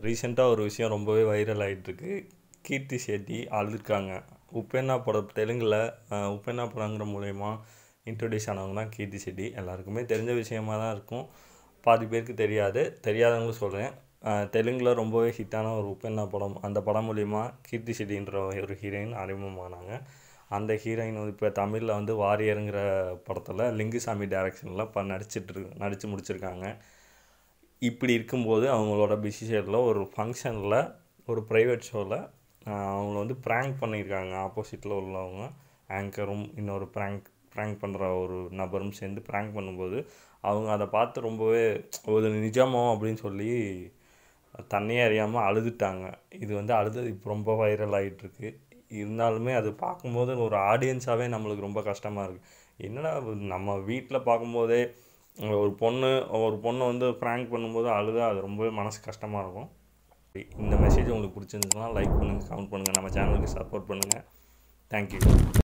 ரீசெண்டாக ஒரு விஷயம் ரொம்பவே வைரல் ஆகிட்டுருக்கு கீர்த்தி ஷெட்டி அழுதுருக்காங்க உப்பென்னா படம் தெலுங்கில் உப்பென்னா படங்கிற மூலயமா இன்ட்ரடியூஸ் ஆனவங்க தான் கீர்த்தி ஷெட்டி எல்லாருக்குமே தெரிஞ்ச விஷயமா தான் இருக்கும் பாதி பேருக்கு தெரியாது தெரியாதவங்களும் சொல்கிறேன் தெலுங்கில் ரொம்பவே ஹிட்டான ஒரு உப்பென்னா படம் அந்த படம் மூலிமா கீர்த்தி ஷெட்டின்ற ஒரு ஹீரோயின் அறிமுகமானாங்க அந்த ஹீரோயின் வந்து இப்போ தமிழில் வந்து வாரியருங்கிற படத்தில் லிங்குசாமி டைரக்ஷனில் இப்போ நடிச்சிட்டு நடித்து முடிச்சிருக்காங்க இப்படி இருக்கும்போது அவங்களோட பிஸி ஷேடில் ஒரு ஃபங்க்ஷனில் ஒரு ப்ரைவேட் ஷோவில் அவங்கள வந்து ப்ராங்க் பண்ணியிருக்காங்க ஆப்போசிட்டில் உள்ளவங்க ஆங்கரும் இன்னொரு ப்ராங்க் ப்ராங்க் பண்ணுற ஒரு நபரும் சேர்ந்து ப்ராங்க் பண்ணும்போது அவங்க அதை பார்த்து ரொம்பவே ஒரு நிஜமோ அப்படின்னு சொல்லி தன்னையே அறியாமல் அழுதுட்டாங்க இது வந்து அழுது இப்போ ரொம்ப வைரல் ஆகிட்டுருக்கு இருந்தாலுமே அது பார்க்கும்போது ஒரு ஆடியன்ஸாகவே நம்மளுக்கு ரொம்ப கஷ்டமாக இருக்குது என்னடா நம்ம வீட்டில் பார்க்கும்போதே ஒரு பொண்ணு ஒரு பொண்ணை வந்து ப்ராங்க் பண்ணும்போது அழுதா அது ரொம்பவே மனசு கஷ்டமாக இருக்கும் இந்த மெசேஜ் உங்களுக்கு பிடிச்சிருந்துச்சுன்னா லைக் பண்ணுங்கள் கமெண்ட் பண்ணுங்கள் நம்ம சேனலுக்கு சப்போர்ட் பண்ணுங்கள் தேங்க்யூ